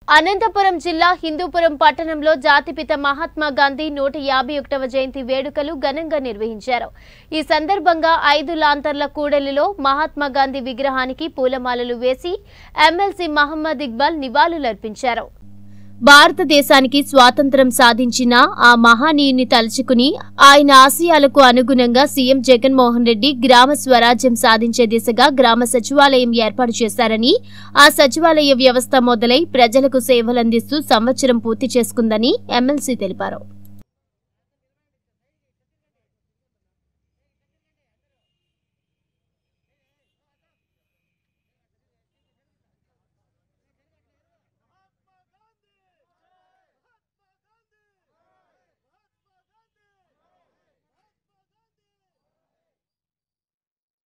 అనంతపురం జిల్లా హిందూపురం పట్టణంలో జాతిపిత మహాత్మా గాంధీ నూట యాభై ఒకటవ జయంతి వేడుకలు ఘనంగా నిర్వహించారు ఈ సందర్భంగా ఐదు లాంతర్ల కూడలిలో మహాత్మా గాంధీ విగ్రహానికి పూలమాలలు వేసి ఎమ్మెల్సీ మహమ్మద్ ఇక్బాల్ నివాళులర్పించారు భారతదేశానికి స్వాతంత్రం సాధించిన ఆ మహానీయుని తలుచుకుని ఆయన ఆశయాలకు అనుగుణంగా సీఎం జగన్మోహన్ రెడ్డి గ్రామ స్వరాజ్యం సాధించే దిశగా గ్రామ సచివాలయం ఏర్పాటు చేశారని ఆ సచివాలయ వ్యవస్థ మొదలై ప్రజలకు సేవలందిస్తూ సంవత్సరం పూర్తి చేసుకుందని ఎమ్మెల్సీ తెలిపారు